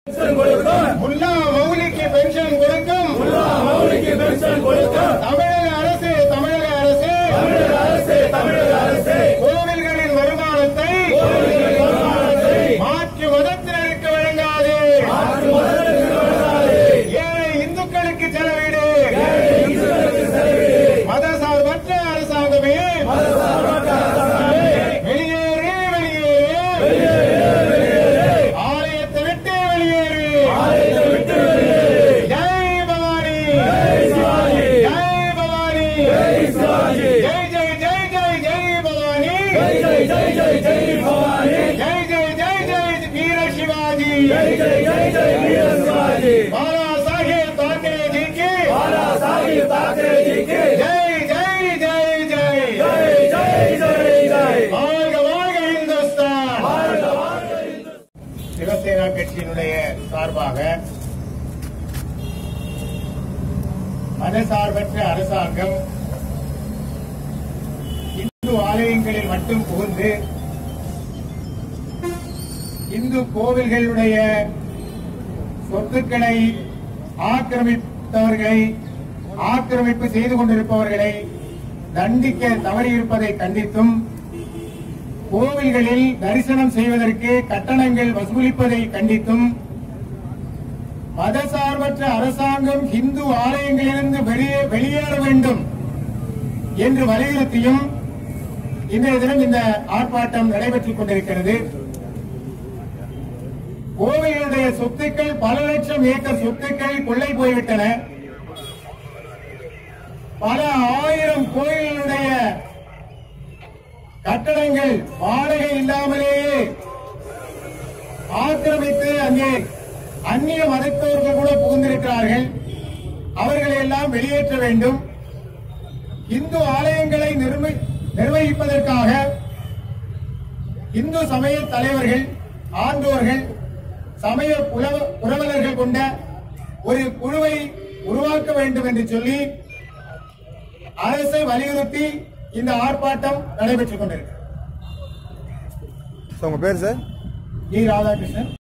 Mullah மௌலிக்கு pension கொடுக்கும் தமிழக அரசு தமிழக அரசு கோவில்களின் வருமானத்தை மாற்று மதத்தினருக்கு வழங்காது ஏழை இந்துக்களுக்கு செலவிடு மதசார்பற்ற அரசாங்கமே வெளியேறு வெளியேறு ஆலயத்தை விட்டு வெளியேறு ஜெய் பவானி ஜெய் பவானி ஜெய் ஜெய் ஜெய் ஜெய் ஜெய் பவானி ஜெய் ஜெய் ஜெய் ஜெய் வீர சிவாஜி பாலா சாஹேப் தாக்கரே ஜிக்கு ஜெய் ஜெய் ஜெய் ஜெய் வாழ்க வாழ்க இந்துஸ்தான் சிவசேனா கட்சியினுடைய சார்பாக மதசார்பற்ற அரசாங்கம் இந்து ஆலயங்களில் மட்டும் புகுந்து இந்து கோவில்களுடைய சொத்துக்களை ஆக்கிரமித்தவர்களை ஆக்கிரமிப்பு செய்து கொண்டிருப்பவர்களை தண்டிக்க தவறியிருப்பதை கண்டித்தும் கோவில்களில் தரிசனம் செய்வதற்கு கட்டணங்கள் வசூலிப்பதை கண்டித்தும் மதசார்பற்ற அரசாங்கம் இந்து ஆலயங்களிலிருந்து வெளியே வெளியேற வேண்டும் என்று வலியுறுத்தியும் இன்றைய தினம் இந்த ஆர்ப்பாட்டம் நடைபெற்றுக் கொண்டிருக்கிறது கோவிலுடைய சொத்துக்கள் பல லட்சம் ஏக்கர் சொத்துக்கள் கொள்ளை போய்விட்டன பல ஆயிரம் கோயில்களுடைய கட்டடங்கள் வாடகை இல்லாமலேயே ஆக்கிரமித்து அங்கே அந்நிய மதத்தவர்கள் கூட புகுந்திருக்கிறார்கள் அவர்களை எல்லாம் வெளியேற்ற வேண்டும் இந்து ஆலயங்களை நிர்மி- நிர்வகிப்பதற்காக இந்து சமய தலைவர்கள் ஆண்டோர்கள் சமய புலவ- புரவலர்கள் கொண்ட ஒரு குழுவை உருவாக்க வேண்டும் என்று சொல்லி அரசை வலியுறுத்தி இந்த ஆர்ப்பாட்டம் நடைபெற்றுக் கொண்டிருக்கிறது சார் உங்க பேர் சார் ஜி ராதாகிருஷ்ணன்